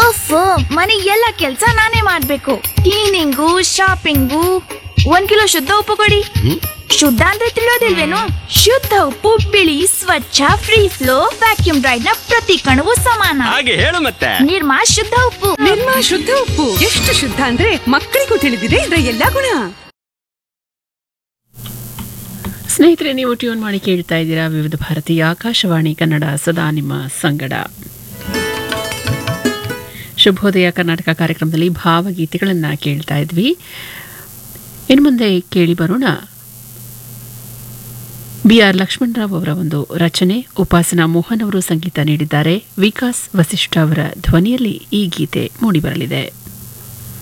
of ಮನೆ ಎಲ್ಲ ಕೆಲ್ಸ ನಾನೇ ಮಾಡ್ಬೇಕು ಕ್ಲೀನಿಂಗು ಶಾಪಿಂಗು ಒಂದ್ ಕಿಲೋ ಶುದ್ಧ ಉಪ್ಪು ಕೊಡಿ ಶುದ್ಧ ಅಂದ್ರೆ ತಿಳಿಯೋದಿಲ್ವೇನು ಶುದ್ಧ ಉಪ್ಪು ಬಿಳಿ ಸ್ವಚ್ಛ ಫ್ರೀ ಫ್ಲೋ ವ್ಯಾಕ್ಯೂಮ್ ಡ್ರೈಡ್ ನ ಪ್ರತಿ ಕಣವು ಸಮಾನ ಹಾಗೆ ಹೇಳು ಮತ್ತೆ ನಿರ್ಮಾ ಶುದ್ಧ ಉಪ್ಪು ನಿರ್ಮಾ ಶುದ್ಧ ಉಪ್ಪು ಎಷ್ಟು ಶುದ್ಧ ಅಂದ್ರೆ ಮಕ್ಕಳಿಗೂ ತಿಳಿದಿದೆ ಇದರ ಎಲ್ಲಾ ಗುಣ ಸ್ನೇಹಿತರೆ ನೀವು ಟ್ಯೂನ್ ಮಾಡಿ ಕೇಳ್ತಾ ಇದ್ದೀರಾ ವಿವಿಧ ಭಾರತೀಯ ಆಕಾಶವಾಣಿ ಕನ್ನಡ ಸದಾ ನಿಮ್ಮ ಸಂಗಡ ಶುಭೋದಯ ಕರ್ನಾಟಕ ಕಾರ್ಯಕ್ರಮದಲ್ಲಿ ಭಾವಗೀತೆಗಳನ್ನು ಕೇಳ್ತಾ ಇದ್ವಿ ಇನ್ನು ಮುಂದೆ ಕೇಳಿ ಬರೋಣ ಬಿ ಆರ್ ಲಕ್ಷ್ಮಣರಾವ್ ಅವರ ಒಂದು ರಚನೆ ಉಪಾಸನಾ ಮೋಹನ್ ಅವರು ಸಂಗೀತ ನೀಡಿದ್ದಾರೆ ವಿಕಾಸ್ ವಸಿಷ್ಠ ಅವರ ಧ್ವನಿಯಲ್ಲಿ ಈ ಗೀತೆ ಮೂಡಿಬರಲಿದೆ